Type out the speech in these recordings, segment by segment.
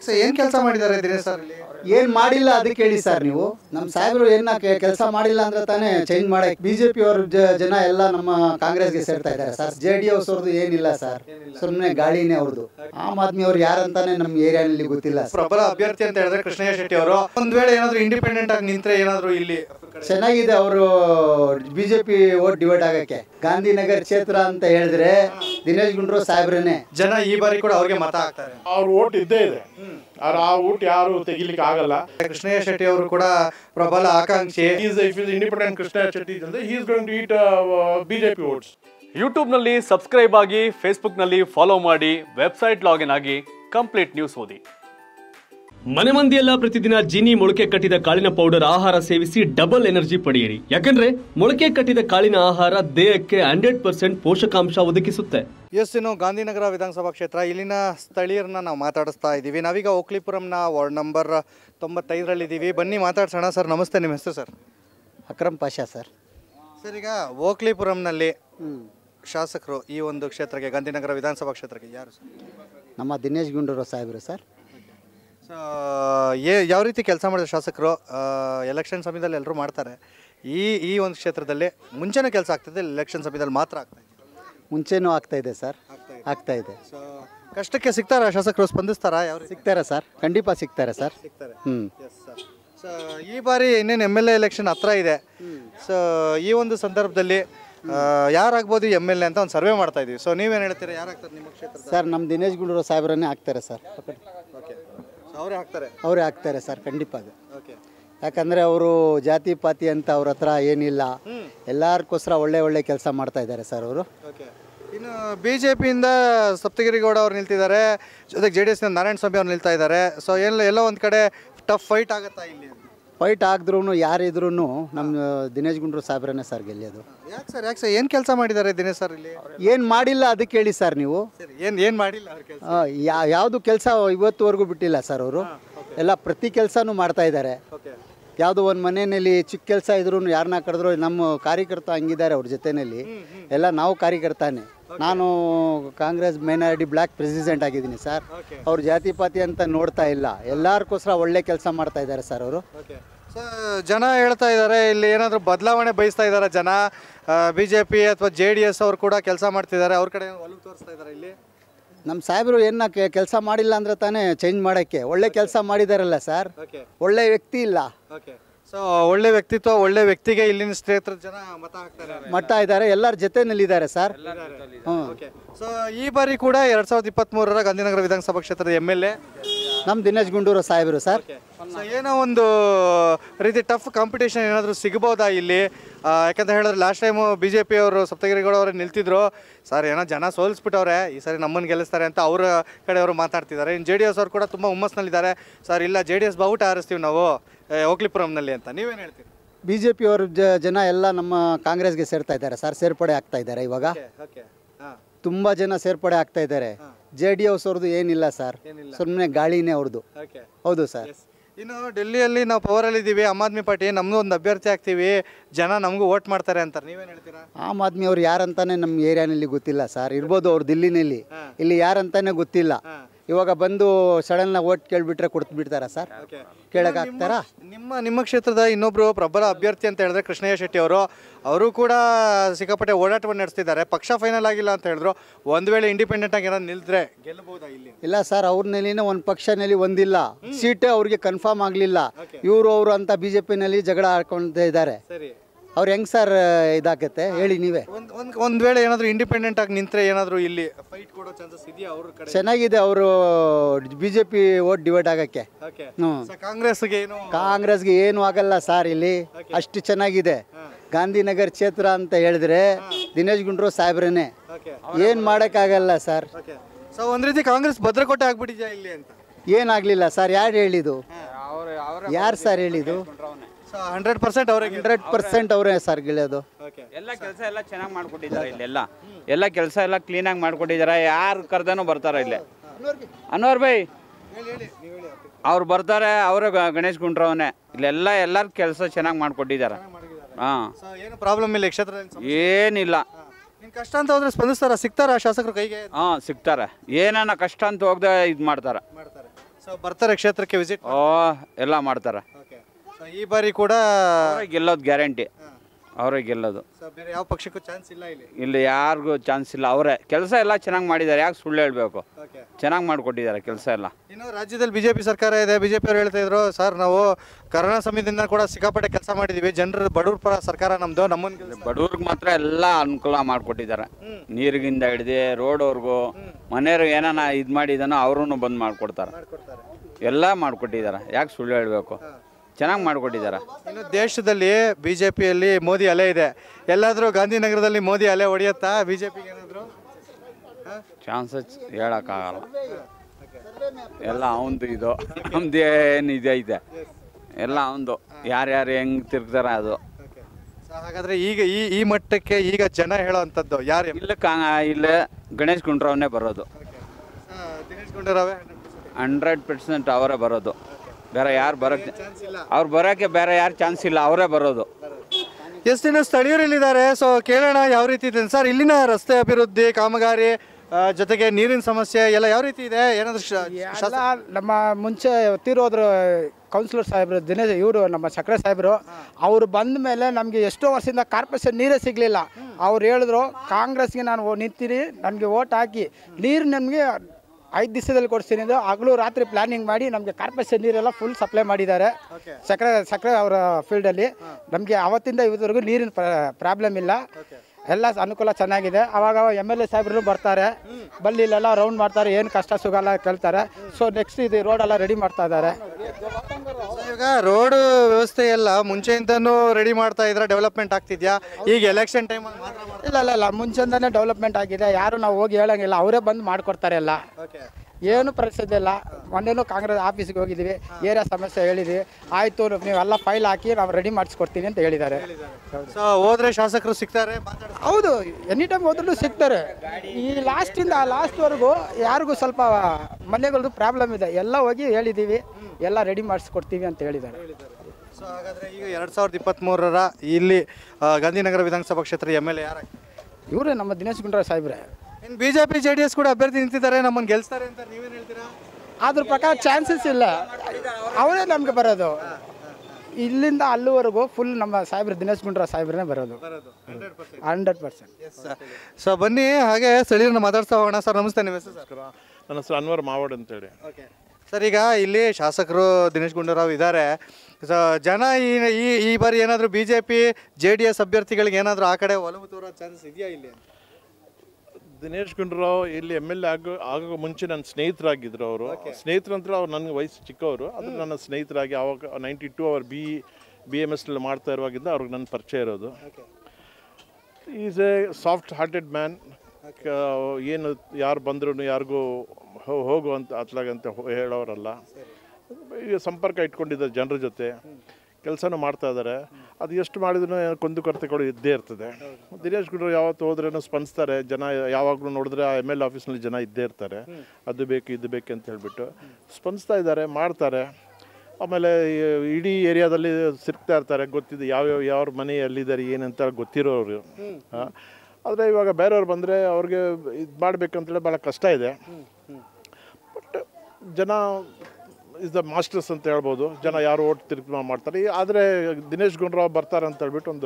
Sir ಏನ್ ಕೆಲಸ ಮಾಡಿದ್ದಾರೆ ದಿನೇಶ್ ಸರ್ ಇಲ್ಲಿ ಏನ್ ಮಾಡಿಲ್ಲ ಅದಕ್ಕೆ ಹೇಳಿ ಸರ್ ನೀವು ನಮ್ಮ ಸಾಹೇಬರು ಏನ ಕೆಲಸ ಮಾಡಿಲ್ಲ ಅಂದ್ರೆ ತಾನೇ ಚೇಂಜ್ ಮಾಡಕ್ ಬಿಜೆಪಿ ಅವ್ರ ಜ- ಜನ ಎಲ್ಲ ನಮ್ಮ ಕಾಂಗ್ರೆಸ್ಗೆ ಸೇರ್ತಾ ಇದ್ದಾರೆ ಸರ್ ಜೆ ಡಿ ಎಸ್ ಅವ್ರದ್ದು ಏನಿಲ್ಲ ಸರ್ ಸುಮ್ಮನೆ ಗಾಳಿನೇ ಅವ್ರದ್ದು ಆಮ್ ಆದ್ಮಿ ಅವ್ರು ಯಾರಂತಾನೆ ನಮ್ಮ ಏರಿಯಾನಲ್ಲಿ ಗೊತ್ತಿಲ್ಲ ಸರ್ ಪ್ರಬಲ ಅಭ್ಯರ್ಥಿ ಅಂತ ಹೇಳಿದ್ರೆ ಕೃಷ್ಣಯ್ಯ ಶೆಟ್ಟಿ ಅವರು ಒಂದ್ ವೇಳೆ ಏನಾದ್ರು ಇಂಡಿಪೆಂಡೆಂಟ್ ಆಗಿ ನಿಂತ್ರೆ ಏನಾದ್ರು ಇಲ್ಲಿ ಚೆನ್ನಾಗಿದೆ ಅವರು ಬಿಜೆಪಿ ಓಟ್ ಡಿವೈಡ್ ಆಗಕ್ಕೆ ಗಾಂಧಿನಗರ್ ಕ್ಷೇತ್ರ ಅಂತ ಹೇಳಿದ್ರೆ ದಿನೇಶ್ ಗುಂಡ್ರು ಸಾಹೇಬ್ರೇನೆ ಜನ ಈ ಬಾರಿ ಕೂಡ ಅವ್ರಿಗೆ ಮತ ಹಾಕ್ತಾರೆ ಅವ್ರ ಓಟ್ ಇದ್ದೇ ಇದೆ ಆದ್ರೆ ಆ ಓಟ್ ಯಾರು ತೆಗಿಲಿಕ್ಕೆ ಆಗಲ್ಲ ಕೃಷ್ಣಯ್ಯ ಶೆಟ್ಟಿ ಅವರು ಕೂಡ ಪ್ರಬಲ ಆಕಾಂಕ್ಷಿ is if is independent Krishna Shetty ಅಂದ್ರೆ he is going to eat BJP votes ಯೂಟ್ಯೂಬ್ನಲ್ಲಿ ಸಬ್ಸ್ಕ್ರೈಬ್ ಆಗಿ ಫೇಸ್ಬುಕ್ನಲ್ಲಿ ಫಾಲೋ ಮಾಡಿ ವೆಬ್ಸೈಟ್ ಲಾಗಿನ್ ಆಗಿ ಕಂಪ್ಲೀಟ್ ನ್ಯೂಸ್ ಓದಿ ಮನೆ ಮಂದಿಯೆಲ್ಲ ಪ್ರತಿದಿನ ಜೀನಿ ಮೊಳಕೆ ಕಟ್ಟಿದ ಕಾಳಿನ ಪೌಡರ್ ಆಹಾರ ಸೇವಿಸಿ ಡಬಲ್ ಎನರ್ಜಿ ಪಡೆಯಿರಿ ಯಾಕಂದ್ರೆ ಮೊಳಕೆ ಕಟ್ಟಿದ ಕಾಳಿನ ಆಹಾರ ದೇಹಕ್ಕೆ ಹಂಡ್ರೆಡ್ ಪರ್ಸೆಂಟ್ ಪೋಷಕಾಂಶ ಒದಗಿಸುತ್ತೆ ಎಸ್ ಇನ್ನು ಗಾಂಧಿನಗರ ವಿಧಾನಸಭಾ ಕ್ಷೇತ್ರ ಇಲ್ಲಿನ ಸ್ಥಳೀಯರನ್ನ ನಾವು ಮಾತಾಡಿಸ್ತಾ ಇದ್ದೀವಿ ನಾವೀಗ ಓಕ್ಲಿಪುರಂನ ವಾರ್ಡ್ ನಂಬರ್ ತೊಂಬತ್ತೈದರಲ್ಲಿ ಇದ್ದೀವಿ ಬನ್ನಿ ಮಾತಾಡ್ಸೋಣ ಸರ್ ನಮಸ್ತೆ ನಿಮ್ಮ ಹೆಸರು sir Akram Pasha sir sir ಈಗ ಓಕ್ಲಿಪುರಂನಲ್ಲಿ ಶಾಸಕರು ಈ ಒಂದು ಕ್ಷೇತ್ರಕ್ಕೆ ಗಾಂಧಿನಗರ ವಿಧಾನಸಭಾ ಕ್ಷೇತ್ರಕ್ಕೆ ಯಾರು ಸರ್ ನಮ್ಮ ದಿನೇಶ್ ಗುಂಡೂರು ಸಾಹೇಬ್ರು ಸರ್ ಸೊ ಏ ಯಾವ ರೀತಿ ಕೆಲಸ ಮಾಡಿದ ಶಾಸಕರು ಎಲೆಕ್ಷನ್ ಸಮಯದಲ್ಲಿ ಎಲ್ಲರೂ ಮಾಡ್ತಾರೆ ಈ ಈ ಒಂದು ಕ್ಷೇತ್ರದಲ್ಲಿ ಮುಂಚೆನೂ ಕೆಲಸ ಆಗ್ತದೆ ಎಲೆಕ್ಷನ್ ಸಮಯದಲ್ಲಿ ಮಾತ್ರ ಆಗ್ತಾ ಇದೆ ಮುಂಚೆನೂ ಆಗ್ತಾ ಇದೆ ಸರ್ ಆಗ್ತಾ ಇದೆ ಸೊ ಕಷ್ಟಕ್ಕೆ ಸಿಗ್ತಾರಾ ಶಾಸಕರು ಸ್ಪಂದಿಸ್ತಾರಾ ಯಾವ ರೀತಿ ಸಿಗ್ತಾರೆ ಸರ್ ಖಂಡಿತ ಸಿಗ್ತಾರೆ ಸರ್ ಸಿಗ್ತಾರೆ ಹ್ಮ್ ಸೊ ಈ ಬಾರಿ ಇನ್ನೇನು ಎಮ್ ಎಲ್ ಎ ಎಲೆಕ್ಷನ್ ಹತ್ರ ಇದೆ ಸೊ ಈ ಒಂದು ಸಂದರ್ಭದಲ್ಲಿ ಆ, ಯಾರಾಗ್ಬೋದು ಎಮ್ ಎಲ್ ಎ ಅಂತ ಒಂದು ಸರ್ವೆ ಮಾಡ್ತಾ ಇದೀವಿ ಸೊ ನೀವೇನು ಹೇಳ್ತೀರಾ ಯಾರಾಗ್ತಾರೆ ನಿಮ್ಮ ಕ್ಷೇತ್ರ ಸರ್ ನಮ್ಮ ದಿನೇಶ್ ಗುಂಡೂರು ಸಾಹೇಬ್ರನ್ನೇ ಆಗ್ತಾರೆ ಸರ್ ಓಕೆ ಸೊ ಅವರೇ ಹಾಕ್ತಾರೆ ಅವರೇ ಆಗ್ತಾರೆ ಸರ್ ಖಂಡಿತ ಅದು ಓಕೆ ಯಾಕಂದರೆ ಅವರು ಜಾತಿ ಪಾತಿ ಅಂತ ಅವ್ರ ಹತ್ರ ಏನಿಲ್ಲ ಎಲ್ಲರಿಗೋಸ್ಕರ ಒಳ್ಳೆ ಒಳ್ಳೆ ಕೆಲಸ ಮಾಡ್ತಾ ಇದ್ದಾರೆ ಸರ್ ಅವರು ಓಕೆ ಇನ್ನು ಬಿ ಜೆ ಪಿಯಿಂದ ಸಪ್ತಗಿರಿಗೌಡ ಅವ್ರು ನಿಲ್ತಿದ್ದಾರೆ ಜೊತೆಗೆ ಜೆ ಡಿ ಎಸ್ನ ನಾರಾಯಣ ಸ್ವಾಮಿ ಅವ್ರು ನಿಲ್ತಾ ಇದ್ದಾರೆ ಸೊ ಎಲ್ಲ ಎಲ್ಲೋ ಒಂದು ಕಡೆ ಟಫ್ ಫೈಟ್ ಆಗುತ್ತಾ ಇಲ್ಲಿ ಫೈಟ್ ಆಗಿದ್ರು ಯಾರಿದ್ರು ನಮ್ಮ ದಿನೇಶ್ ಗುಂಡೂರು ಸಾಹೇಬ್ರನ್ನೇ ಸರ್ ಗೆಲ್ಲೋದು ಯಾಕೆ ಸರ್ ಯಾಕೆ ಸರ್ ಏನು ಕೆಲಸ ಮಾಡಿದ್ದಾರೆ ದಿನೇಶ್ ಸರ್ ಇಲ್ಲಿ ಏನು ಮಾಡಿಲ್ಲ ಅದಕ್ಕೆ ಹೇಳಿ ಸರ್ ನೀವು ಸರಿ ಏನು ಏನು ಮಾಡಿಲ್ಲ ಅವ್ರ ಕೆಲಸ ಆ, ಯಾ- ಯಾವುದು ಕೆಲಸ ಇವತ್ತುವರೆಗೂ ಬಿಟ್ಟಿಲ್ಲ ಸರ್ ಅವರು ಎಲ್ಲ ಪ್ರತಿ ಕೆಲಸನೂ ಮಾಡ್ತಾ ಇದ್ದಾರೆ ಓಕೆ ಯಾವುದೋ ಒಂದು ಮನೆಯಲ್ಲಿ ಚಿಕ್ಕ ಕೆಲಸ ಇದ್ರು ಯಾರನ್ನ ಕರೆದ್ರು ನಮ್ಮ ಕಾರ್ಯಕರ್ತ ಹಂಗಿದ್ದಾರೆ ಅವ್ರ ಜೊತೆಯಲ್ಲಿ ಎಲ್ಲ ನಾವು ಕಾರ್ಯಕರ್ತಾನೆ ನಾನು ಕಾಂಗ್ರೆಸ್ ಮೈನಾರಿಟಿ ಬ್ಲ್ಯಾಕ್ ಪ್ರೆಸಿಡೆಂಟ್ ಆಗಿದ್ದೀನಿ ಸರ್ ಅವ್ರ ಜಾತಿ ಪಾತಿ ಅಂತ ನೋಡ್ತಾ ಇಲ್ಲ ಎಲ್ಲರಿಗೋಸ್ಕರ ಒಳ್ಳೆ ಕೆಲಸ ಮಾಡ್ತಾ ಇದ್ದಾರೆ ಸರ್ ಅವರು ಓಕೆ ಸೊ ಜನ ಹೇಳ್ತಾ ಇದ್ದಾರೆ ಇಲ್ಲಿ ಏನಾದರೂ ಬದಲಾವಣೆ ಬಯಸ್ತಾ ಇದ್ದಾರೆ ಜನ ಬಿ ಜೆ ಪಿ ಅಥವಾ ಜೆ ಡಿ ಎಸ್ ಅವರು ಕೂಡ ಕೆಲಸ ಮಾಡ್ತಿದ್ದಾರೆ ಅವ್ರ ಕಡೆ ಒಲವು ತೋರಿಸ್ತಾ ಇದ್ದಾರೆ ಇಲ್ಲಿ ನಮ್ಮ ಸಾಹೇಬರು ಏನ ಕೆಲಸ ಮಾಡಿಲ್ಲ ಅಂದ್ರೆ ತಾನೇ ಚೇಂಜ್ ಮಾಡೋಕ್ಕೆ ಒಳ್ಳೆ ಕೆಲಸ ಮಾಡಿದಾರಲ್ಲ ಸರ್ ಓಕೆ ಒಳ್ಳೆ ವ್ಯಕ್ತಿ ಇಲ್ಲ ಓಕೆ ಸೊ ಒಳ್ಳೆ ವ್ಯಕ್ತಿತ್ವ ಒಳ್ಳೆ ವ್ಯಕ್ತಿಗೆ ಇಲ್ಲಿನ ಕ್ಷೇತ್ರದ ಜನ ಮತ ಹಾಕ್ತಾರೆ ಮಟ್ಟ ಇದ್ದಾರೆ ಎಲ್ಲರ ಜೊತೆನಲ್ಲಿದ್ದಾರೆ ಸರ್ ಹ್ಞೂ ಓಕೆ ಸೊ ಈ ಬಾರಿ ಕೂಡ ಎರಡ್ ಸಾವಿರದ ಇಪ್ಪತ್ತ್ ಮೂರರ ಗಾಂಧಿನಗರ ವಿಧಾನಸಭಾ ಕ್ಷೇತ್ರದ ಎಮ್ ಎಲ್ ಎ ನಮ್ಮ ದಿನೇಶ್ ಗುಂಡೂರು ಸಾಹೇಬರು ಸರ್ ಸೊ ಏನೋ ಒಂದು ರೀತಿ ಟಫ್ ಕಾಂಪಿಟೇಷನ್ ಏನಾದರೂ ಸಿಗ್ಬೋದಾ ಇಲ್ಲಿ ಆ, ಯಾಕಂತ ಹೇಳಿದ್ರೆ last time B J P ಅವರು ಸಪ್ತಗಿರಿಗೌಡ ಅವರು ನಿಲ್ತಿದ್ರು ಸರ್ ಏನೋ ಜನ ಸೋಲಿಸ್ಬಿಟ್ಟವ್ರೆ ಈ ಸರಿ ನಮ್ಮನ್ನು ಗೆಲ್ಲಿಸ್ತಾರೆ ಅಂತ ಅವರ ಕಡೆಯವರು ಮಾತಾಡ್ತಿದ್ದಾರೆ ಇನ್ನು ಜೆ ಡಿ ಎಸ್ ಅವರು ಕೂಡ ತುಂಬ ಹುಮ್ಮಸ್ನಲ್ಲಿದ್ದಾರೆ ಸರ್ ಇಲ್ಲ ಜೆ ಡಿ ಎಸ್ ಬಾವುಟ ಹಾರಿಸ್ತೀವಿ ನಾವು ಏ, ಓಕ್ಲಿಪುರಂನಲ್ಲಿ ಅಂತ ನೀವೇನು ಹೇಳ್ತೀರಿ ಬಿ ಜೆ ಪಿ ಅವ್ರ ಜ- ಜನ ಎಲ್ಲ ನಮ್ಮ ಕಾಂಗ್ರೆಸ್ಗೆ ಸೇರ್ತಾ ಇದ್ದಾರೆ ಸರ್ ಸೇರ್ಪಡೆ ಆಗ್ತಾ ಇದ್ದಾರೆ ಇವಾಗ ಓಕೆ ಹಾಂ ತುಂಬ ಜನ ಸೇರ್ಪಡೆ ಆಗ್ತಾ ಇದ್ದಾರೆ ಜೆ ಡಿ ಎಸ್ ಅವ್ರದ್ದು ಏನಿಲ್ಲ ಸರ್ ಸುಮ್ಮನೆ ಗಾಳಿನೇ ಅವ್ರದ್ದು ಓಕೆ ಹೌದು ಸರ್ ಇನ್ನು ಡೆಲ್ಲಿಯಲ್ಲಿ ನಾವು ಪವರಲ್ಲಿ ಇದ್ದೀವಿ ಆಮ್ ಆದ್ಮಿ ಪಾರ್ಟಿ ನಮ್ಮದು ಒಂದು ಅಭ್ಯರ್ಥಿ ಆಗ್ತೀವಿ ಜನ ನಮಗೂ ವೋಟ್ ಮಾಡ್ತಾರೆ ಅಂತಾರೆ ನೀವೇನು ಹೇಳ್ತೀರಾ ಆಮ್ ಆದ್ಮಿ ಅವ್ರು ಯಾರಂತಾನೆ ನಮ್ಮ ಏರಿಯಾನಲ್ಲಿ ಗೊತ್ತಿಲ್ಲ ಸರ್ ಇರ್ಬೋದು ಅವ್ರು ದಿಲ್ಲಿನಲ್ಲಿ ಇಲ್ಲಿ ಯಾರಂತಾನೆ ಗೊತ್ತಿಲ್ಲ ಇವಾಗ ಬಂದು ಸಡನ್ ಓಟ್ ಕೇಳ್ಬಿಟ್ರೆ ಕೊಡ್ತು ಬಿಡ್ತಾರಾ ಸರ್ ಕೇಳಕ್ ಆಗ್ತಾರಾ ನಿಮ್ಮ ನಿಮ್ಮ ಕ್ಷೇತ್ರದ ಇನ್ನೊಬ್ರು ಪ್ರಬಲ ಅಭ್ಯರ್ಥಿ ಅಂತ ಹೇಳಿದ್ರೆ ಕೃಷ್ಣಯ್ಯ ಶೆಟ್ಟಿ ಅವರು ಅವರು ಕೂಡ ಸಿಕ್ಕಾಪಟ್ಟೆ ಓಡಾಟವನ್ನು ನಡೆಸ್ತಿದ್ದಾರೆ ಪಕ್ಷ ಫೈನಲ್ ಆಗಿಲ್ಲ ಅಂತ ಹೇಳಿದ್ರು ಒಂದು ವೇಳೆ ಇಂಡಿಪೆಂಡೆಂಟ್ ಆಗಿ ಏನಾದ್ರು ನಿಲ್ದ್ರೆ ಗೆಲ್ಲಬಹುದಾ ಇಲ್ಲಿ ಇಲ್ಲ ಸರ್ ಅವ್ರ ನೆಲಿನ ಒಂದು ಪಕ್ಷನಲ್ಲಿ ಒಂದಿಲ್ಲ ಸೀಟೇ ಅವ್ರಿಗೆ ಕನ್ಫರ್ಮ್ ಆಗಲಿಲ್ಲ ಇವರು ಅವರು ಅಂತ ಬಿ ಜೆ ಪಿನಲ್ಲಿ ಜಗಳ ಆಡ್ಕೊಳ್ತಾ ಇದ್ದಾರೆ ಸರಿ ಅವ್ರು ಹೆಂಗ್ ಸರ್ ಇದಾಗತ್ತೆ ಹೇಳಿ ನೀವೇ ಒಂದ್ ಒಂದ್ ಒಂದ್ ವೇಳೆ ಏನಾದ್ರು ಇಂಡಿಪೆಂಡೆಂಟ್ ಆಗಿ ನಿಂತ್ರೆ ಏನಾದ್ರು ಇಲ್ಲಿ ಫೈಟ್ ಕೊಡೋ ಚಾನ್ಸಸ್ ಇದೆಯಾ ಅವ್ರ ಕಡೆ ಚೆನ್ನಾಗಿದೆ ಅವರು B J P vote divide ಆಗಕ್ಕೆ ಓಕೆ ಹ್ಞೂ ಕಾಂಗ್ರೆಸ್ಗೆ ಏನು ಕಾಂಗ್ರೆಸ್ಗೆ ಏನು ಆಗಲ್ಲ ಸರ್ ಇಲ್ಲಿ ಅಷ್ಟು ಚೆನ್ನಾಗಿದೆ ಗಾಂಧಿನಗರ್ ಕ್ಷೇತ್ರ ಅಂತ ಹೇಳಿದ್ರೆ ದಿನೇಶ್ ಗುಂಡ್ರು ಸಾಹೇಬ್ರೇನೆ ಓಕೆ ಏನು ಮಾಡೋಕ್ಕಾಗಲ್ಲ ಸರ್ ಓಕೆ ಸೊ ಒಂದ್ ರೀತಿ ಕಾಂಗ್ರೆಸ್ ಭದ್ರಕೋಟೆ ಆಗ್ಬಿಟ್ಟಿದ್ಯಾ ಇಲ್ಲಿ ಅಂತ ಏನಾಗಲಿಲ್ಲ ಸರ್ ಯಾರು ಹೇಳಿದು ಯಾರು ಸರ್ ಹೇಳಿದು ಸೊ ಹಂಡ್ರೆಡ್ ಪರ್ಸೆಂಟ್ ಅವ್ರಿಗೆ ಹಂಡ್ರೆಡ್ ಪರ್ಸೆಂಟ್ ಅವರೇ ಸರ್ ಗೆಳೆಯೋದು ಓಕೆ ಎಲ್ಲ ಕೆಲಸ ಎಲ್ಲ ಚೆನ್ನಾಗಿ ಮಾಡ್ಕೊಟ್ಟಿದ್ದಾರೆ ಇಲ್ಲೆಲ್ಲ ಎಲ್ಲ ಕೆಲಸ ಎಲ್ಲ ಕ್ಲೀನಾಗಿ ಮಾಡ್ಕೊಟ್ಟಿದ್ದಾರೆ ಯಾರು ಕರ್ದನೂ ಬರ್ತಾರೆ ಇಲ್ಲಿ ಅನ್ವರ್ ಬೈ ಅವ್ರು ಬರ್ತಾರೆ ಅವರು ಗಣೇಶ್ ಗುಂಡ್ರವನೇ ಇಲ್ಲೆಲ್ಲ ಎಲ್ಲರ ಕೆಲಸ ಚೆನ್ನಾಗಿ ಮಾಡ್ಕೊಟ್ಟಿದ್ದಾರೆ ಹಾಂ ಸೊ ಏನು ಪ್ರಾಬ್ಲಮ್ ಇಲ್ಲ ಈ ಕ್ಷೇತ್ರದಲ್ಲಿ ಏನಿಲ್ಲ ನಿನ್ ಕಷ್ಟ ಅಂತ ಹೋದ್ರೆ ಸ್ಪಂದಿಸ್ತಾರ ಸಿಗ್ತಾರ ಶಾಸಕರು ಕೈಗೆ ಹಾಂ ಸಿಗ್ತಾರೆ ಏನಾನ ಕಷ್ಟ ಅಂತ ಹೋಗದೆ ಇದು ಮಾಡ್ತಾರೆ ಮಾಡ್ತಾರೆ ಸೊ ಬರ್ತಾರೆ ಕ್ಷೇತ್ರಕ್ಕೆ ವಿಸಿಟ್ ಓ ಎಲ್ಲ ಮಾಡ್ತಾರೆ ಓಕೆ ಸೊ ಈ ಬಾರಿ ಕೂಡ ಅವರೇ ಗೆಲ್ಲೋದು ಗ್ಯಾರಂಟಿ ಅವರೇ ಗೆಲ್ಲೋದು ಸೊ ಬೇರೆ ಯಾವ ಪಕ್ಷಕ್ಕೂ ಚಾನ್ಸ್ ಇಲ್ಲ ಇಲ್ಲಿ ಇಲ್ಲಿ ಯಾರಿಗೂ ಚಾನ್ಸ್ ಇಲ್ಲ ಅವರೇ ಕೆಲಸ ಎಲ್ಲ ಚೆನ್ನಾಗಿ ಮಾಡಿದ್ದಾರೆ ಯಾಕೆ ಸುಳ್ಳು ಹೇಳಬೇಕು ಓಕೆ ಚೆನ್ನಾಗಿ ಮಾಡಿಕೊಟ್ಟಿದ್ದಾರೆ ಕೆಲಸ ಎಲ್ಲ ಇನ್ನು ರಾಜ್ಯದಲ್ಲಿ ಬಿಜೆಪಿ ಸರ್ಕಾರ ಇದೆ ಬಿಜೆಪಿ ಅವರು ಹೇಳ್ತಾ ಇದ್ರು ಸರ್ ನಾವು ಕರೋನಾ ಸಮಯದಿಂದ ಕೂಡ ಸಿಕ್ಕಾಪಟ್ಟೆ ಕೆಲಸ ಮಾಡಿದೀವಿ ಜನರ ಬಡವ್ರ ಪರ ಸರ್ಕಾರ ನಮ್ದು ನಮ್ಮನ್ನ ಬಡವ್ರಿಗೆ ಮಾತ್ರ ಎಲ್ಲ ಅನುಕೂಲ ಮಾಡಿಕೊಟ್ಟಿದ್ದಾರೆ ನೀರಿಗಿಂದ ಹಿಡ್ದು ರೋಡ್ವರೆಗೂ ಮನೆಯವ್ರಿಗೆ ಏನಾನ ಇದು ಮಾಡಿದಾನೋ ಅವ್ರೂ ಬಂದ್ ಮಾಡಿಕೊಡ್ತಾರೆ ಎಲ್ಲ ಮಾಡಿಕೊಟ್ಟಿದ್ದಾರೆ ಯಾಕೆ ಸುಳ್ಳು ಹೇಳಬೇಕು ಚೆನ್ನಾಗಿ ಮಾಡಿಕೊಟ್ಟಿದ್ದಾರೆ ಇನ್ನು ದೇಶದಲ್ಲಿ ಬಿಜೆಪಿಯಲ್ಲಿ ಮೋದಿ ಅಲೆ ಇದೆ ಎಲ್ಲಾದ್ರೂ ಗಾಂಧಿನಗರದಲ್ಲಿ ಮೋದಿ ಅಲೆ ಹೊಡೆಯತ್ತಾ ಬಿಜೆಪಿಗೆ ಏನಾದ್ರು ಚಾನ್ಸಸ್ ಹೇಳೋಕ್ಕಾಗಲ್ಲ ಎಲ್ಲ ಅವಂದು ಇದು ನಮ್ದು ಏನು ಇದೈತೆ ಎಲ್ಲ ಅವಂದು ಯಾರ್ಯಾರು ಹೆಂಗೆ ತಿರ್ಗ್ತಾರೆ ಅದು ಸೊ ಹಾಗಾದ್ರೆ ಈಗ ಈ ಈ ಮಟ್ಟಕ್ಕೆ ಈಗ ಜನ ಹೇಳೋ ಅಂಥದ್ದು ಯಾರು ಇಲ್ಲ ಕಾ ಇಲ್ಲೇ ಗಣೇಶ್ ಗುಂಡ್ರಾವ್ನೇ ಬರೋದು ದಿನೇಶ್ ಗುಂಡೂರಾವೇ ಹಂಡ್ರೆಡ್ ಪರ್ಸೆಂಟ್ ಅವರೇ ಬರೋದು ಬೇರೆ ಯಾರು ಬರೋಕ್ಕೆ ಅವ್ರು ಬರೋಕ್ಕೆ ಬೇರೆ ಯಾರು ಚಾನ್ಸ್ ಇಲ್ಲ ಅವರೇ ಬರೋದು ಎಷ್ಟು ದಿನ ಸ್ಥಳೀಯರು ಇಲ್ಲಿದ್ದಾರೆ ಸೊ ಕೇಳೋಣ ಯಾವ ರೀತಿ ಇದೆ ಸರ್ ಇಲ್ಲಿನ ರಸ್ತೆ ಅಭಿವೃದ್ಧಿ ಕಾಮಗಾರಿ ಆ, ಜೊತೆಗೆ ನೀರಿನ ಸಮಸ್ಯೆ ಎಲ್ಲ ಯಾವ ರೀತಿ ಇದೆ ಏನಾದ್ರು ಶ- ಎಲ್ಲ ನಮ್ಮ ಮುಂಚೆ ತೀರೋದ್ರು ಕೌನ್ಸಿಲರ್ ಸಾಹೇಬರು ದಿನೇಶ್ ಇವರು ನಮ್ಮ ಸಕ್ಕರೆ ಸಾಹೇಬರು ಅವರು ಬಂದ ಮೇಲೆ ನಮಗೆ ಎಷ್ಟೋ ವರ್ಷದಿಂದ ಕಾರ್ಪೊರೇಷನ್ ನೀರೇ ಸಿಗಲಿಲ್ಲ ಅವ್ರು ಹೇಳಿದ್ರು ಕಾಂಗ್ರೆಸ್ಗೆ ನಾನು ಓ- ನಿಂತೀನಿ ನನಗೆ ಓಟ್ ಹಾಕಿ ನೀರು ನಮಗೆ ಐದು ದಿವಸದಲ್ಲಿ ಕೊಡಿಸ್ತೀನಿ ಅಂದ್ರು ಹಗಲು ರಾತ್ರಿ ಪ್ಲಾನಿಂಗ್ ಮಾಡಿ ನಮಗೆ ಕಾರ್ಪೊರೇಷನ್ ನೀರೆಲ್ಲ ಫುಲ್ ಸಪ್ಲೈ ಮಾಡಿದ್ದಾರೆ ಸಕ್ಕರೆ ಸಕ್ಕರೆ ಅವರ ಫೀಲ್ಡಲ್ಲಿ ನಮಗೆ ಅವತ್ತಿಂದ ಇವತ್ತವರೆಗೂ ನೀರಿನ ಪ್ರಾಬ್ಲಮ್ ಇಲ್ಲ ಎಲ್ಲ ಅನುಕೂಲ ಚೆನ್ನಾಗಿದೆ ಅವಾಗ ಎಮ್ ಎಲ್ ಎ ಸಾಹೇಬ್ರು ಬರ್ತಾರೆ ಬಲ್ಲಿ ಇಲ್ಲೆಲ್ಲ ರೌಂಡ್ ಮಾಡ್ತಾರೆ ಏನು ಕಷ್ಟ ಸುಗಲ್ಲ ಕೇಳ್ತಾರೆ ಸೊ ನೆಕ್ಸ್ಟ್ ಇದು ರೋಡ್ ಎಲ್ಲ ರೆಡಿ ಮಾಡ್ತಾ ಇದ್ದಾರೆ ಈಗ ರೋಡ್ ವ್ಯವಸ್ಥೆ ಎಲ್ಲ ಮುಂಚೆಯಿಂದನೂ ರೆಡಿ ಮಾಡ್ತಾ ಇದ್ರೆ ಡೆವಲಪ್ಮೆಂಟ್ ಆಗ್ತಿದ್ಯಾ ಈಗ ಎಲೆಕ್ಷನ್ ಟೈಮ್ ಮಾತ್ರ ಮಾಡ್ತಾರೆ ಇಲ್ಲ ಇಲ್ಲ ಇಲ್ಲ ಮುಂಚೆಯಿಂದನೇ ಡೆವಲಪ್ಮೆಂಟ್ ಆಗಿದೆ ಯಾರು ನಾವು ಹೋಗಿ ಹೇಳಂಗಿಲ್ಲ ಅವರೇ ಬಂದು ಮಾಡಿಕೊಡ್ತಾರೆ ಎಲ್ಲ ಓಕೆ ಏನು ಪರಿಸ್ಥಿತಿ ಇಲ್ಲ ಮೊನ್ನೆನೂ ಕಾಂಗ್ರೆಸ್ ಆಫೀಸ್ಗೆ ಹೋಗಿದ್ದೀವಿ ಏರಿಯಾ ಸಮಸ್ಯೆ ಹೇಳಿದ್ವಿ ಆಯಿತು ನೀವೆಲ್ಲ ಫೈಲ್ ಹಾಕಿ ನಾವು ರೆಡಿ ಮಾಡಿಸ್ಕೊಡ್ತೀನಿ ಅಂತ ಹೇಳಿದ್ದಾರೆ ಸೊ ಹೋದ್ರೆ ಶಾಸಕರು ಸಿಗ್ತಾರೆ ಮಾತಾಡ್ತಾರೆ ಹೌದು ಎನಿ ಟೈಮ್ ಹೋದ್ರೂ ಸಿಗ್ತಾರೆ ಈ ಲಾಸ್ಟಿಂದ ಆ ಲಾಸ್ಟ್ವರೆಗೂ ಯಾರಿಗೂ ಸ್ವಲ್ಪ ಮನೆಗಳದ್ದು ಪ್ರಾಬ್ಲಮ್ ಇದೆ ಎಲ್ಲ ಹೋಗಿ ಹೇಳಿದ್ದೀವಿ ಎಲ್ಲ ರೆಡಿ ಮಾಡಿಸ್ಕೊಡ್ತೀವಿ ಅಂತ ಹೇಳಿದ್ದಾರೆ ಸೊ ಹಾಗಾದ್ರೆ ಈಗ ಎರಡ್ ಸಾವಿರದ ಇಪ್ಪತ್ತ್ಮೂರರ ಇಲ್ಲಿ ಆ, ಗಾಂಧಿನಗರ ವಿಧಾನಸಭಾ ಕ್ಷೇತ್ರ ಎಮ್ ಎಲ್ ಎ ಯಾರಾಗ್ತಾರೆ ಇವರೇ ನಮ್ಮ ದಿನೇಶ್ ಗುಂಡ್ರಾವ್ ಸಾಹೇಬ್ರೆ ಇನ್ನು ಬಿಜೆಪಿ ಜೆ ಡಿ ಎಸ್ ಕೂಡ ಅಭ್ಯರ್ಥಿ ನಿಂತಿದ್ದಾರೆ ನಮ್ಮನ್ನು ಗೆಲ್ಸ್ತಾರೆ ಅಂತ ನೀವೇನು ಹೇಳ್ತೀರಾ ಅದ್ರ ಪ್ರಕಾರ ಚಾನ್ಸಸ್ ಇಲ್ಲ ಅವರೇ ನಮಗೆ ಬರೋದು ಇಲ್ಲಿಂದ ಅಲ್ಲಿವರೆಗೂ ಫುಲ್ ನಮ್ಮ ಸಾಹೇಬ್ರು ದಿನೇಶ್ ಗುಂಡ್ರಾವ್ ಸಾಹೇಬ್ರೇ ಬರೋದು ಹಂಡ್ರೆಡ್ ಪರ್ಸೆಂಟ್ ಸೊ ಬನ್ನಿ ಹಾಗೆ ಸ್ಥಳೀಯರನ್ನ ಮಾತಾಡ್ತಾ ಹೋಗೋಣ ಸರ್ ನಮಸ್ತೆ ನಿಮ್ಮ ಹೆಸರು ಸರ್ ನನ್ನ ಹೆಸರು ಅನ್ವರ್ ಮಾವಡ್ ಅಂತೇಳಿ ಓಕೆ ಸರ್ ಈಗ ಇಲ್ಲಿ ಶಾಸಕರು ದಿನೇಶ್ ಗುಂಡೂರಾವ್ ಇದ್ದಾರೆ ಸೊ ಜನ ಈ ಈ ಈ ಬಾರಿ ಏನಾದರೂ B J P J D S ಅಭ್ಯರ್ಥಿಗಳಿಗೆ ಏನಾದರೂ ಆ ಕಡೆ ಒಲವು ತೋರೋ ಚಾನ್ಸಸ್ ಇದೆಯಾ ಇಲ್ಲಿ ದಿನೇಶ್ ಗುಂಡೂರಾವ್ ಇಲ್ಲಿ ಎಮ್ ಎಲ್ ಎ ಆಗೋ ಆಗೋ ಮುಂಚೆ ನನ್ನ ಸ್ನೇಹಿತರಾಗಿದ್ದರು ಅವರು ಸ್ನೇಹಿತರು ಅಂತ ಅವ್ರು ನನಗೆ ವಯಸ್ಸು ಚಿಕ್ಕವರು ಅದು ನನ್ನ ಸ್ನೇಹಿತರಾಗಿ ಅವಾಗ ನೈಂಟಿ ಟೂ ಅವ್ರು ಬಿ ಬಿ ಎಮ್ ಎಸ್ ಮಾಡ್ತಾ ಇರುವಾಗಿಂದ ಅವ್ರಿಗೆ ನನ್ನ ಪರಿಚಯ ಇರೋದು is a soft hearted man ಏನು ಯಾರು ಬಂದ್ರೂ ಯಾರಿಗೂ ಹೋ- ಹೋಗು ಅಂತ ಅತ್ಲಾಗಂತ ಹೋ- ಹೇಳೋರಲ್ಲ ಈಗ ಸಂಪರ್ಕ ಇಟ್ಕೊಂಡಿದ್ದಾರೆ ಜನರ ಜೊತೆ ಕೆಲಸನೂ ಮಾಡ್ತಾ ಇದ್ದಾರೆ ಅದು ಎಷ್ಟು ಮಾಡಿದ್ರು ಕೊಂದು ಕೊರತೆಗಳು ಇದ್ದೇ ಇರ್ತದೆ ದಿನೇಶ್ ಗುಂಡ್ರು ಯಾವತ್ತು ಹೋದ್ರೇನು ಸ್ಪಂದಿಸ್ತಾರೆ ಜನ ಯಾವಾಗಲೂ ನೋಡಿದ್ರೆ ಆ ಎಮ್ ಎಲ್ ಆಫೀಸ್ನಲ್ಲಿ ಜನ ಇದ್ದೇ ಇರ್ತಾರೆ ಅದು ಬೇಕು ಇದು ಬೇಕು ಅಂತ ಹೇಳ್ಬಿಟ್ಟು ಸ್ಪಂದಿಸ್ತಾ ಇದ್ದಾರೆ ಮಾಡ್ತಾರೆ ಆಮೇಲೆ ಈ- ಇಡೀ ಏರಿಯಾದಲ್ಲಿ ಸಿಗ್ತಾ ಇರ್ತಾರೆ ಗೊತ್ತಿದೆ ಯಾವ್ಯಾವ ಯಾವ್ರ ಮನೆ ಎಲ್ಲಿದ್ದಾರೆ ಏನಂತ ಗೊತ್ತಿರೋರು ಆದರೆ ಇವಾಗ ಬೇರೆಯವ್ರು ಬಂದರೆ ಅವ್ರಿಗೆ ಇದು ಮಾಡಬೇಕಂತೇಳಿ ಭಾಳ ಕಷ್ಟ ಇದೆ ಬಟ್ ಜನ ಇಸ್ ದ ಮಾಸ್ಟರ್ಸ್ ಅಂತ ಹೇಳ್ಬೋದು ಜನ ಯಾರು ಓಟ್ ತಿರುಗಿ ಮಾಡ್ತಾರೆ ಆದರೆ ದಿನೇಶ್ ಗುಂಡ್ರಾವ್ ಬರ್ತಾರೆ ಅಂತ ಹೇಳ್ಬಿಟ್ಟು ಒಂದು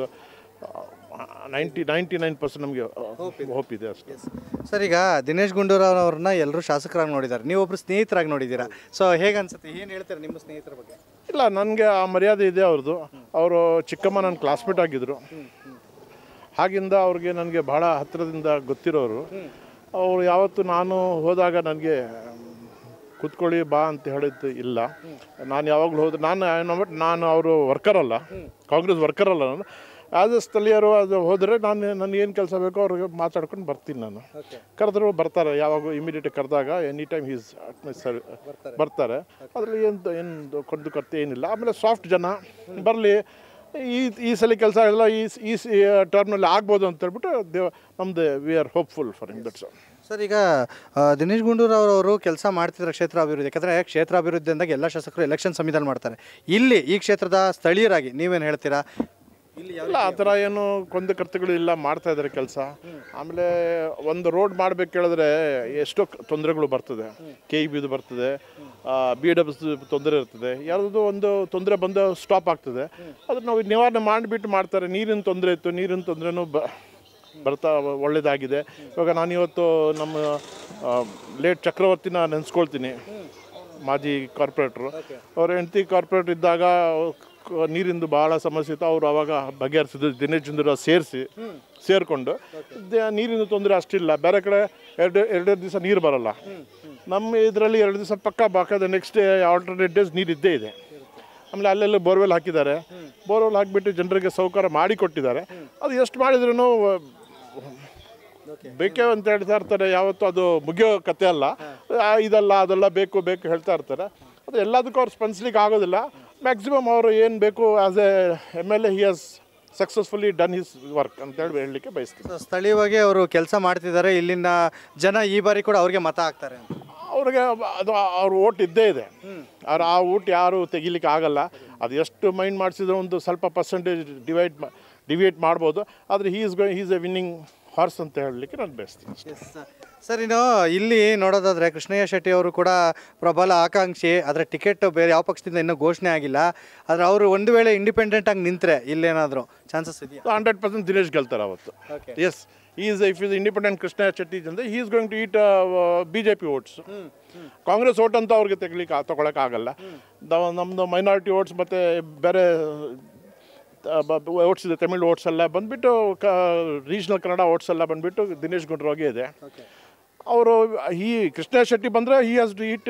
ನೈಂಟಿ ನೈಂಟಿ ನೈನ್ ಪರ್ಸೆಂಟ್ ನಮಗೆ ಹೋಪ್ ಇದೆ ಅಷ್ಟೇ ಸರ್ ಈಗ ದಿನೇಶ್ ಗುಂಡೂರಾವ್ ಅವ್ರನ್ನ ಎಲ್ಲರೂ ಶಾಸಕರಾಗಿ ನೋಡಿದ್ದಾರೆ ನೀವೊಬ್ರು ಸ್ನೇಹಿತರಾಗಿ ನೋಡಿದ್ದೀರಾ ಸೊ ಹೇಗೆ ಅನ್ಸುತ್ತೆ ಏನು ಹೇಳ್ತಾರೆ ನಿಮ್ಮ ಸ್ನೇಹಿತರ ಬಗ್ಗೆ ಇಲ್ಲ ನನಗೆ ಆ ಮರ್ಯಾದೆ ಇದೆ ಅವ್ರದ್ದು ಅವರು ಚಿಕ್ಕಮ್ಮ ನನ್ನ ಕ್ಲಾಸ್ಮೇಟ್ ಆಗಿದ್ದರು ಹಾಗಿಂದ ಅವ್ರಿಗೆ ನನಗೆ ಭಾಳ ಹತ್ತಿರದಿಂದ ಗೊತ್ತಿರೋರು ಅವರು ಯಾವತ್ತು ನಾನು ಹೋದಾಗ ನನಗೆ ಕೂತ್ಕೊಳ್ಳಿ ಬಾ ಅಂತ ಹೇಳಿದ್ದು ಇಲ್ಲ ನಾನು ಯಾವಾಗಲೂ ಹೋದ್ರೆ ನಾನು ನಾನು- ನಾನು ಅವರು ವರ್ಕರ್ ಅಲ್ಲ ಕಾಂಗ್ರೆಸ್ ವರ್ಕರ್ ಅಲ್ಲ ನಾನು ಆಸ್ ಎ ಸ್ಥಳೀಯರು ಅದು ಹೋದರೆ ನಾನು ನನಗೆ ಏನು ಕೆಲಸ ಬೇಕೋ ಅವ್ರಿಗೆ ಮಾತಾಡ್ಕೊಂಡು ಬರ್ತೀನಿ ನಾನು ಕರೆದ್ರು ಬರ್ತಾರೆ ಯಾವಾಗ ಇಮಿಡಿಯೇಟ್ ಕರೆದಾಗ any time he's at my sir ಬರ್ತಾರೆ ಅದರಲ್ಲಿ ಏನು ಏನು ಕೊಂದು ಕತ್ತೆ ಏನಿಲ್ಲ ಆಮೇಲೆ ಸಾಫ್ಟ್ ಜನ ಬರಲಿ ಈ ಈ ಸಲ ಕೆಲಸ ಎಲ್ಲ ಈ ಈ ಟರ್ಮ್ನಲ್ಲಿ ಆಗ್ಬೋದು ಅಂತ ಹೇಳ್ಬಿಟ್ಟು ದೇವ ನಮ್ಮದು we are hopeful for in that's sir ಈಗ ಆ, ದಿನೇಶ್ ಗುಂಡೂರಾವ್ ಅವರು ಕೆಲಸ ಮಾಡ್ತಿದ್ದಾರೆ ಕ್ಷೇತ್ರ ಅಭಿವೃದ್ಧಿ ಯಾಕಂದರೆ ಕ್ಷೇತ್ರ ಅಭಿವೃದ್ಧಿ ಅಂದಾಗ ಎಲ್ಲ ಶಾಸಕರು ಎಲೆಕ್ಷನ್ ಸಮಯದಲ್ಲಿ ಮಾಡ್ತಾರೆ ಇಲ್ಲಿ ಈ ಕ್ಷೇತ್ರದ ಸ್ಥಳೀಯರಾಗಿ ನೀವೇನು ಹೇಳ್ತೀರಾ ಇಲ್ಲ ಆ ಥರ ಏನು ಕೊಂದು ಕರ್ತಗಳು ಇಲ್ಲ ಮಾಡ್ತಾ ಇದ್ದಾರೆ ಕೆಲಸ ಆಮೇಲೆ ಒಂದು ರೋಡ್ ಮಾಡ್ಬೇಕು ಹೇಳಿದ್ರೆ ಎಷ್ಟೋ ಕ- ತೊಂದರೆಗಳು ಬರ್ತದೆ ಕೆ ಇ ಬಿದು ಬರ್ತದೆ ಬಿ ಡಬ್ಸ್ ತೊಂದರೆ ಇರ್ತದೆ ಯಾವುದೋ ಒಂದು ತೊಂದರೆ ಬಂದು ಸ್ಟಾಪ್ ಆಗ್ತದೆ ಅದನ್ನ ನಾವು ನಿವಾರಣೆ ಮಾಡಿಬಿಟ್ಟು ಮಾಡ್ತಾರೆ ನೀರಿನ ತೊಂದರೆ ಇತ್ತು ನೀರಿನ ತೊಂದರೆನೂ ಬ ಬರ್ತಾ ಒಳ್ಳೇದಾಗಿದೆ ಇವಾಗ ನಾನಿವತ್ತು ನಮ್ಮ ಲೇಟ್ ಚಕ್ರವರ್ತಿನ ನೆನೆಸ್ಕೊಳ್ತೀನಿ ಮಾಜಿ ಕಾರ್ಪೊರೇಟ್ರು ಅವ್ರ ಹೆಂಡತಿ ಕಾರ್ಪೊರೇಟ್ ಇದ್ದಾಗ ಕ- ನೀರಿಂದು ಭಾಳ ಸಮಸ್ಯೆ ಇತ್ತು ಅವರು ಅವಾಗ ಬಗೆಹರಿಸಿದ್ರು ದಿನೇಶ್ ಚಂದ್ರ ಸೇರಿಸಿ ಸೇರಿಕೊಂಡು ನೀರಿನ ತೊಂದರೆ ಅಷ್ಟಿಲ್ಲ ಬೇರೆ ಕಡೆ ಎರಡು ಎರಡೆರಡು ದಿವಸ ನೀರು ಬರಲ್ಲ ನಮ್ಮ ಇದರಲ್ಲಿ ಎರಡು ದಿವಸ ಪಕ್ಕ ಬಾಕದ ನೆಕ್ಸ್ಟ್ ಡೇ ಆಲ್ಟರ್ನೇಟ್ ಡೇಸ್ ನೀರು ಇದ್ದೇ ಇದೆ ಆಮೇಲೆ ಅಲ್ಲೆಲ್ಲ ಬೋರ್ವೆಲ್ ಹಾಕಿದ್ದಾರೆ ಬೋರ್ವೆಲ್ ಹಾಕಿಬಿಟ್ಟು ಜನರಿಗೆ ಸೌಕರ್ಯ ಮಾಡಿ ಕೊಟ್ಟಿದ್ದಾರೆ ಅದು ಎಷ್ಟು ಮಾಡಿದ್ರೂ ಬೇಕೇ ಅಂತ ಹೇಳ್ತಾ ಇರ್ತಾರೆ ಯಾವತ್ತೂ ಅದು ಮುಗಿಯೋ ಕತೆ ಅಲ್ಲ ಆ, ಇದಲ್ಲ ಅದೆಲ್ಲ ಬೇಕು ಬೇಕು ಹೇಳ್ತಾ ಇರ್ತಾರೆ ಅದು ಎಲ್ಲದಕ್ಕೂ ಅವ್ರು ಸ್ಪಂದಿಸ್ಲಿಕ್ಕೆ ಆಗೋದಿಲ್ಲ ಮ್ಯಾಕ್ಸಿಮಮ್ ಅವರು ಏನು ಬೇಕು as A M L A he has successfully done his work ಅಂತ ಹೇಳಿ ಹೇಳಲಿಕ್ಕೆ ಬಯಸ್ತೀನಿ ಸೊ ಸ್ಥಳೀಯವಾಗಿ ಅವರು ಕೆಲಸ ಮಾಡ್ತಿದ್ದಾರೆ ಇಲ್ಲಿನ ಜನ ಈ ಬಾರಿ ಕೂಡ ಅವ್ರಿಗೆ ಮತ ಹಾಕ್ತಾರೆ ಅಂತ ಅವ್ರಿಗೆ ಅದು ಅವ್ರ ಓಟ್ ಇದ್ದೇ ಇದೆ ಅವ್ರು ಆ ಓಟ್ ಯಾರು ತೆಗಿಲಿಕ್ಕೆ ಆಗಲ್ಲ ಅದು ಎಷ್ಟು ಮೈಂಡ್ ಮಾಡಿಸಿದ್ರು ಒಂದು ಸ್ವಲ್ಪ ಪರ್ಸೆಂಟೇಜ್ ಡಿವೈಡ್ ಡಿವಿಯೇಟ್ ಮಾಡ್ಬೋದು ಆದರೆ he is go he's a winning horse ಅಂತ ಹೇಳಲಿಕ್ಕೆ ನಾನು ಬಯಸ್ತೀನಿ ಅಷ್ಟೇ. ಸರ್ ಇನ್ನು ಇಲ್ಲಿ ನೋಡೋದಾದ್ರೆ ಕೃಷ್ಣಯ್ಯ ಶೆಟ್ಟಿ ಅವರು ಕೂಡ ಪ್ರಬಲ ಆಕಾಂಕ್ಷಿ ಆದರೆ ಟಿಕೆಟ್ ಬೇರೆ ಯಾವ ಪಕ್ಷದಿಂದ ಇನ್ನೂ ಘೋಷಣೆ ಆಗಿಲ್ಲ ಆದರೆ ಅವರು ಒಂದು ವೇಳೆ ಇಂಡಿಪೆಂಡೆಂಟ್ ಆಗಿ ನಿಂತರೆ ಇಲ್ಲೇನಾದರೂ ಚಾನ್ಸಸ್ ಇದೆಯಾ ಹಂಡ್ರೆಡ್ ಪರ್ಸೆಂಟ್ ದಿನೇಶ್ ಗೆಲ್ತಾರೆ ಅವತ್ತು yes is if is independent Krishna Shetty ಅಂದರೆ he is going to eat B J P votes Congress vote ಅಂತ ಅವ್ರಿಗೆ ತೆಗಿಲಿಕ್ಕೆ ತೊಗೊಳಕ್ಕೆ ಆಗಲ್ಲ ನಮ್ಮದು ಮೈನಾರಿಟಿ ಓಟ್ಸ್ ಮತ್ತು ಬೇರೆ ಓಟ್ಸ್ ಇದೆ ತಮಿಳ್ ಓಟ್ಸ್ ಎಲ್ಲ ಬಂದ್ಬಿಟ್ಟು ಕ ರೀಜ್ನಲ್ ಕನ್ನಡ ಓಟ್ಸ್ ಎಲ್ಲ ಬಂದ್ಬಿಟ್ಟು ದಿನೇಶ್ ಗುಂಡ್ರೋಗೆ ಇದೆ ಅವರು ಈ ಕೃಷ್ಣ ಶೆಟ್ಟಿ ಬಂದರೆ he has to eat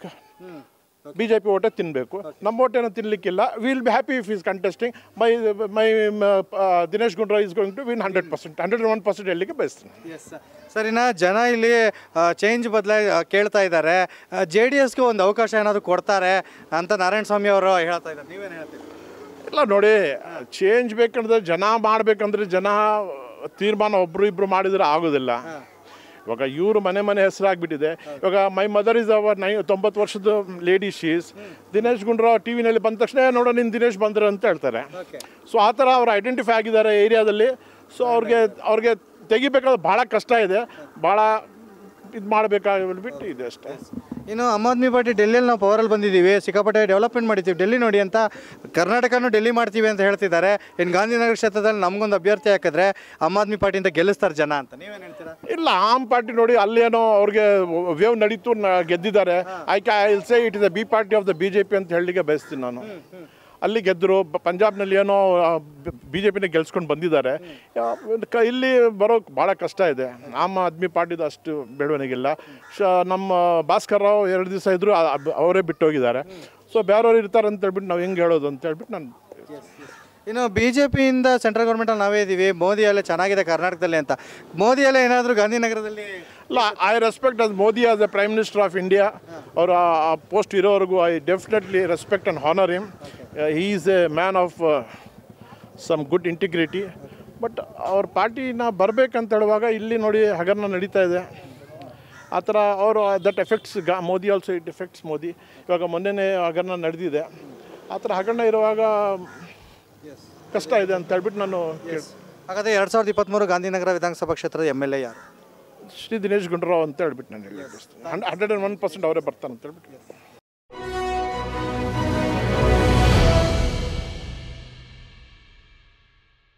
B J P ಓಟೇ ತಿನ್ನಬೇಕು ನಮ್ಮ ಓಟೇನು ತಿನ್ನಲಿಕ್ಕಿಲ್ಲ will be happy if is contesting my my Dinesh Gundra is going to win hundred percent hundred one percent ಹೇಳಲಿಕ್ಕೆ ಬಯಸ್ತೀನಿ ಎಸ್ ಸರ್ ಇನ್ನು ಜನ ಇಲ್ಲಿ ಚೇಂಜ್ ಬದಲಾಗಿ ಕೇಳ್ತಾ ಇದ್ದಾರೆ ಜೆ ಡಿ ಎಸ್ಗೆ ಒಂದು ಅವಕಾಶ ಏನಾದರೂ ಕೊಡ್ತಾರೆ ಅಂತ ನಾರಾಯಣ ಸ್ವಾಮಿ ಅವರು ಹೇಳ್ತಾ ಇದ್ದಾರೆ ನೀವೇನು ಹೇಳ್ತೀರಿ ಇಲ್ಲ ನೋಡಿ ಚೇಂಜ್ ಬೇಕಂದ್ರೆ ಜನ ಮಾಡಬೇಕಂದ್ರೆ ಜನ ತೀರ್ಮಾನ ಒಬ್ರು ಇಬ್ರು ಮಾಡಿದ್ರೆ ಆಗೋದಿಲ್ಲ ಇವಾಗ ಇವರು ಮನೆ ಮನೆ ಹೆಸರಾಗ್ಬಿಟ್ಟಿದೆ ಇವಾಗ ಮೈ ಮದರ್ ಇಸ್ ಅವರ್ ನೈ ತೊಂಬತ್ತು ವರ್ಷದ lady she's Dinesh Gundrao T ವಿನಲ್ಲಿ ಬಂದ ತಕ್ಷಣ "ಏ, ನೋಡು ನಿನ್ನ ದಿನೇಶ್ ಬಂದ್ರೆ ಅಂತ ಹೇಳ್ತಾರೆ ಸೊ ಆ ಥರ ಅವ್ರು ಐಡೆಂಟಿಫೈ ಆಗಿದ್ದಾರೆ ಏರಿಯಾದಲ್ಲಿ ಸೊ ಅವ್ರಿಗೆ ಅವ್ರಿಗೆ ತೆಗಿಬೇಕಾದ್ರೆ ಭಾಳ ಕಷ್ಟ ಇದೆ ಭಾಳ ಇದು ಮಾಡಬೇಕಾಗ್ಬಿಟ್ಟು ಇದೆ ಅಷ್ಟೇ ಇನ್ನು ಆಮ್ ಆದ್ಮಿ ಪಾರ್ಟಿ ಡೆಲ್ಲಿಯಲ್ಲಿ ನಾವು ಪವರಲ್ಲಿ ಬಂದಿದ್ದೀವಿ ಸಿಕ್ಕಾಪಟ್ಟೆ ಡೆವಲಪ್ಮೆಂಟ್ ಮಾಡಿದ್ದೀವಿ ಡೆಲ್ಲಿ ನೋಡಿ ಅಂತ ಕರ್ನಾಟಕನೂ ಡೆಲ್ಲಿ ಮಾಡ್ತೀವಿ ಅಂತ ಹೇಳ್ತಿದ್ದಾರೆ ಇನ್ನು ಗಾಂಧಿನಗರ ಕ್ಷೇತ್ರದಲ್ಲಿ ನಮಗೊಂದು ಅಭ್ಯರ್ಥಿ ಹಾಕಿದ್ರೆ ಆಮ್ ಆದ್ಮಿ ಪಾರ್ಟಿಯಿಂದ ಗೆಲ್ಲಿಸ್ತಾರೆ ಜನ ಅಂತ ನೀವೇನು ಹೇಳ್ತೀರಾ ಇಲ್ಲ ಆಮ್ ಪಾರ್ಟಿ ನೋಡಿ ಅಲ್ಲೇನೋ ಅವ್ರಿಗೆ ವೇವ್ ನಡೀತು ನ- ಗೆದ್ದಿದ್ದಾರೆ I can I'll say it is a B party of the B J P ಅಂತ ಹೇಳಲಿಕ್ಕೆ ಬಯಸ್ತೀನಿ ನಾನು ಅಲ್ಲಿ ಗೆದ್ದರು ಪಂಜಾಬ್ನಲ್ಲಿ ಏನೋ ಬಿ ಜೆ ಪಿನ ಗೆಲ್ಸ್ಕೊಂಡು ಬಂದಿದ್ದಾರೆ ಯಾ- ಕ- ಇಲ್ಲಿ ಬರೋಕ್ಕೆ ಭಾಳ ಕಷ್ಟ ಇದೆ ಆಮ್ ಆದ್ಮಿ ಪಾರ್ಟಿದು ಅಷ್ಟು ಬೆಳವಣಿಗಿಲ್ಲ ಶ ನಮ್ಮ ಭಾಸ್ಕರ್ ರಾವ್ ಎರಡು ದಿವಸ ಇದ್ದರು ಅವರೇ ಬಿಟ್ಟು ಹೋಗಿದ್ದಾರೆ ಸೊ ಬೇರೆಯವ್ರು ಇರ್ತಾರೆ ಅಂತ ಹೇಳ್ಬಿಟ್ಟು ನಾವು ಹೆಂಗೆ ಹೇಳೋದು ಅಂತ ಹೇಳ್ಬಿಟ್ಟು ನಾನು ಇನ್ನು ಬಿ ಜೆ ಪಿಯಿಂದ ಸೆಂಟ್ರಲ್ ಗೌರ್ಮೆಂಟಲ್ಲಿ ನಾವೇ ಇದ್ದೀವಿ ಮೋದಿ ಎಲ್ಲ ಚೆನ್ನಾಗಿದೆ ಕರ್ನಾಟಕದಲ್ಲಿ ಅಂತ ಮೋದಿ ಎಲ್ಲ ಏನಾದರೂ ಗಾಂಧಿನಗರದಲ್ಲಿ ಇಲ್ಲ I respect us Modi as a prime minister of India ಅವರ ಆ ಪೋಸ್ಟ್ ಇರೋವರೆಗೂ I definitely respect and honour him he is a man of some good integrity but ಅವ್ರ ಪಾರ್ಟಿನ ಬರಬೇಕಂತ ಹೇಳುವಾಗ ಇಲ್ಲಿ ನೋಡಿ ಹಗರಣ ನಡೀತಾ ಇದೆ ಆ ಥರ ಅವರು ದಟ್ ಎಫೆಕ್ಟ್ಸ್ ಗಾ Modi also it effects Modi ಇವಾಗ ಮೊನ್ನೆನೇ ಹಗರಣ ನಡೆದಿದೆ ಆ ಥರ ಹಗರಣ ಇರುವಾಗ ಕಷ್ಟ ಇದೆ ಅಂತ ಹೇಳ್ಬಿಟ್ಟು ನಾನು ಕೇಳ್- ಹಾಗಾದರೆ ಎರಡು ಸಾವಿರದ ಇಪ್ಪತ್ತ್ಮೂರು ಗಾಂಧಿನಗರ ವಿಧಾನಸಭಾ ಕ್ಷೇತ್ರದ ಎಮ್ ಎಲ್ ಎ ಯಾರು ಶ್ರೀ ದಿನೇಶ್ ಗುಂಡೂರಾವ್ ಅಂತ ಹೇಳ್ಬಿಟ್ಟು ನಾನು ಹೇಳಿ ಹಂಡ್ರೆಡ್ ಆ್ಯಂಡ್ ಒನ್ ಪರ್ಸೆಂಟ್ ಅವರೇ ಬರ್ತಾರೆ ಅಂತ ಹೇಳ್ಬಿಟ್ಟು